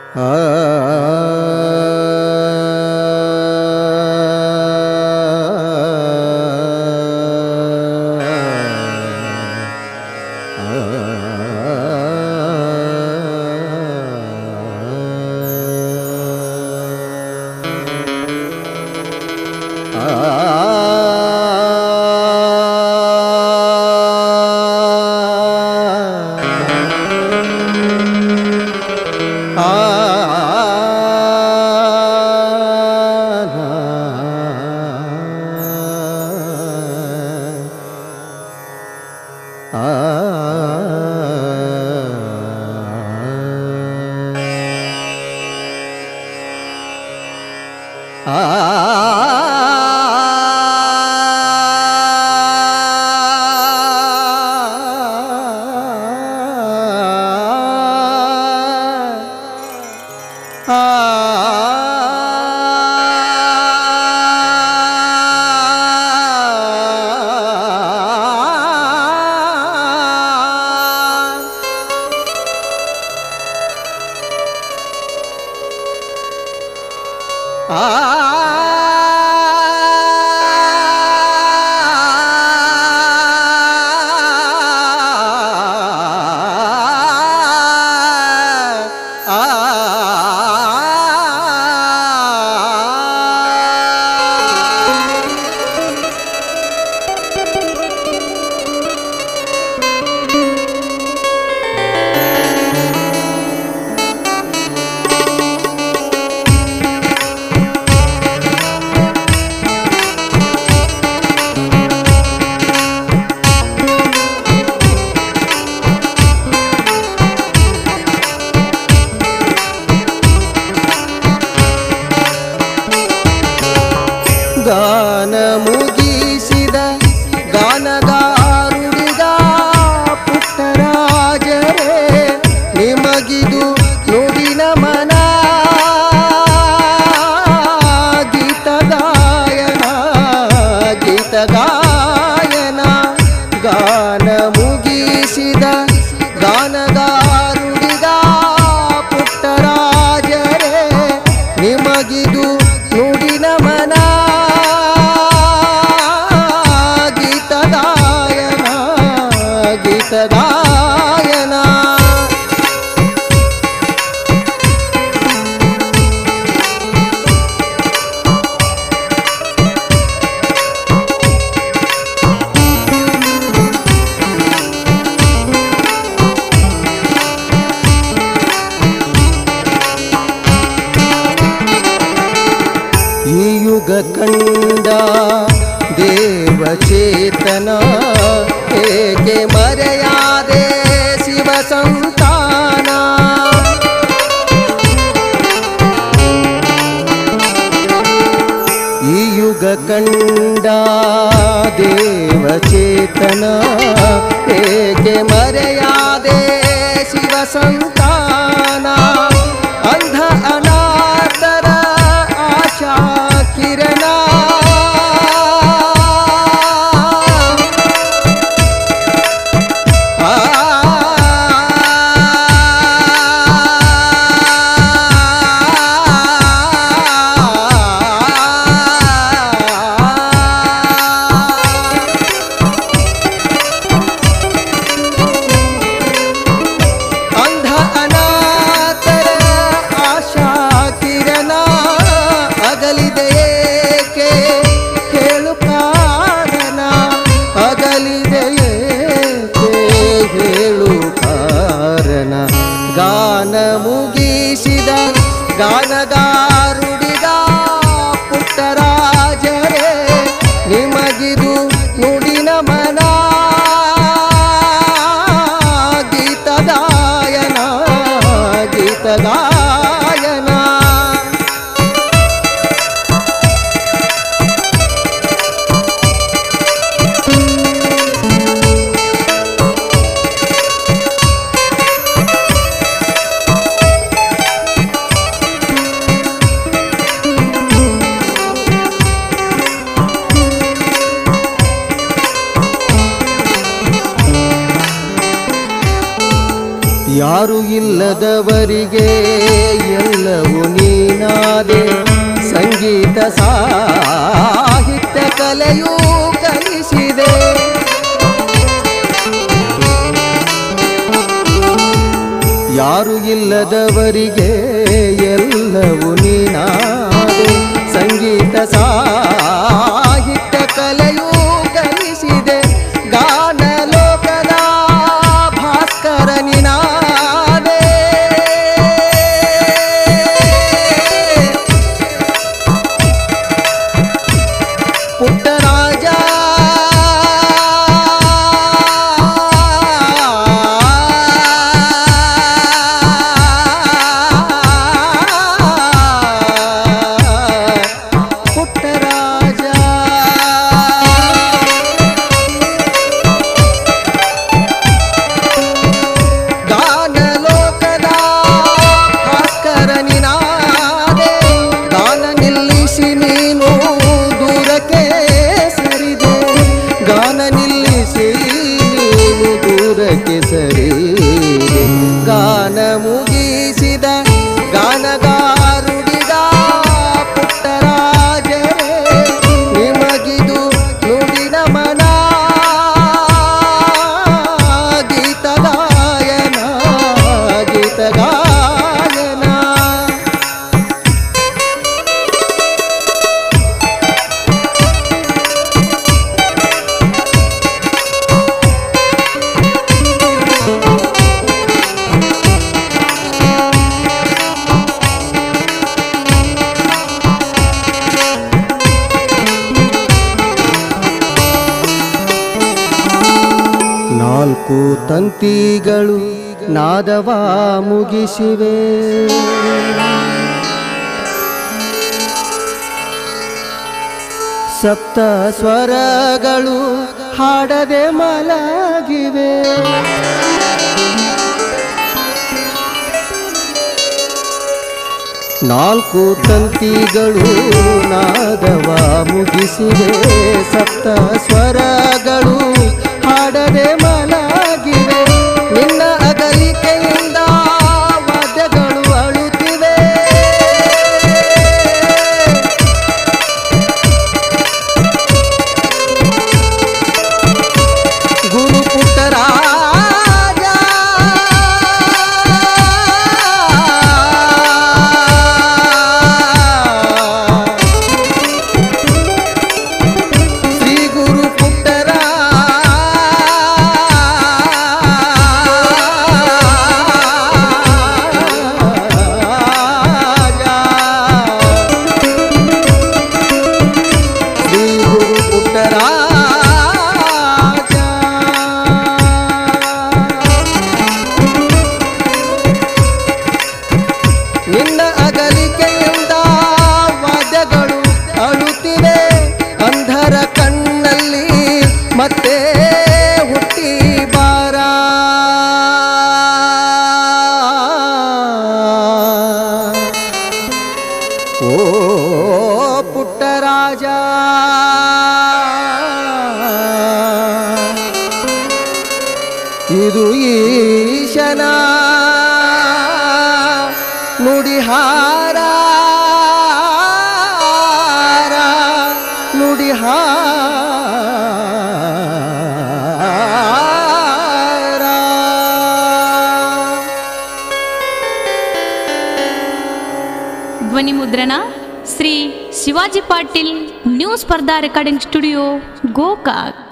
ಗಾನ ಮುಗಿಸಿದ ಗಾನಗಾರುಡಿಗ ಪುಟ್ಟರಾಜರೇ ನಿಮಗಿದು ನುಡಿನ ಮನ ಗೀತ ಗಾಯನ ಗೀತ ಗಾಯನ ಗಾನ ಮುಗಿಸಿದ ಗಾನಗಾರುಡಿಗ ಪುಟ್ಟರಾಜರೇ ನಿಮಗಿದು ನುಡಿನ ಮನ ಗೀತ ಗಾಯನ ಗೀತ ಗಾಯನ ಈ ಯುಗ ಕಂಡ ದೇವಚೇತನ ಹೇಗೆ ಮರೆಯಾದೆ ಶಿವ ಸಂತಾನ ಈ ಯುಗ ಕಂಡ ದೇವಚೇತನ ಹೇಗೆ ಮರೆಯಾದೆ ಶಿವ ಸಂತಾನ ಅಂಧ ಅನಾಥರ ಆಶಾ ಕಿರಣ ಅಂಧ ಅನಾಥರ ಆಶಾ ಕಿರಣ ಅಗಲಿದೆಯೇಕೆ ಹೇಳು ಕಾರಣ ಅಗಲಿದೆಯೇಕೆ ಹೇಳು ಕಾರಣ ಗಾನ ಮುಗಿಸಿದ ಗಾನಗಾರುಡಿಗ ಪುಟ್ಟರಾಜರೇ ನಿಮಗಿದು ನುಡಿನ ಮನ ಗೀತ ಗಾಯನ ಗೀತ ಗಾಯನ ಯಾರು ಇಲ್ಲದವರಿಗೆ ಎಲ್ಲವೂ ನೀನಾದೆ ಸಂಗೀತ ಸಾಹಿತ್ಯ ಕಲೆಯೂ ಕಲಿಸಿದೆ ಯಾರು ಇಲ್ಲದವರಿಗೆ ಎಲ್ಲವೂ ನೀನಾದೆ ಸಂಗೀತ ಸಾಹಿತ್ಯ ಕಲೆಯೂ ಕಲಿಸಿದೆ ಗಾನ ಲೋಕದ ಭಾಸ್ಕರ ನಿನಾದೆ ಪುಟ್ಟರಾಜ ಪುಟ್ಟರಾಜ ಗಾನ ಲೋಕದ ಭಾಸ್ಕರ ನಿನಾದೆ ಗಾನ ನಿಲ್ಲಿಸಿ ನೀನು ದೂರಕ್ಕೆ ಸರಿದೆ ಗಾನ ನಿಲ್ಲಿಸಿ ನೀನು ದೂರಕ್ಕೆ ಸರಿದೆ ಗಾನ ಮುಗಿಸಿದ ಗಾನಗಾರುಡಿಗ ಪುಟ್ಟರಾಜರೇ ನಿಮಗಿದು ನುಡಿನ ಮನ ಗೀತ ಗಾಯನ ಗೀತ ಗಾಯನ ನಾಲ್ಕು ತಂತಿಗಳು ನಾದವ ಮುಗಿಸಿವೆ ಸಪ್ತ ಸ್ವರಗಳು ಹಾಡದೆ ಮಲಗಿವೆ ನಾಲ್ಕು ತಂತಿಗಳು ನಾದವ ಮುಗಿಸಿವೆ ಸಪ್ತ ಸ್ವರಗಳು ಹಾಡದೆ ಮಲಗಿವೆ ನಿನ್ನ ಅಗಲಿಕೆಯಿಂದ ವಾದ್ಯಗಳು ಅಳುತ್ತಿವೆ ಗುರು ಪುಟ್ಟರಾಜ ಶ್ರೀ ಗುರು ಪುಟ್ಟರಾಜ ಶ್ರೀ ಗುರು ಪುಟ್ಟರಾಜ ನಿನ್ನ ಅಗಲಿಕೆಯಿಂದ ವಾದ್ಯಗಳು ಅಳುತ್ತಿವೆ ಅಂಧರ ಕಣ್ಣಲ್ಲಿ ಮತ್ತೆ ಹುಟ್ಟಿ ಬಾರ ಓ ಪುಟ್ಟರಾಜ ಇದು ಈಶನ ನುಡಿಹಾರ ನುಡಿಹಾರ ಧ್ವನಿ ಮುದ್ರಣ ಶ್ರೀ ಶಿವಾಜಿ ಪಾಟೀಲ್ ನ್ಯೂ ಸ್ಪರ್ಧಾ ರೆಕಾರ್ಡಿಂಗ್ ಸ್ಟುಡಿಯೋ ಗೋಕಾಕ್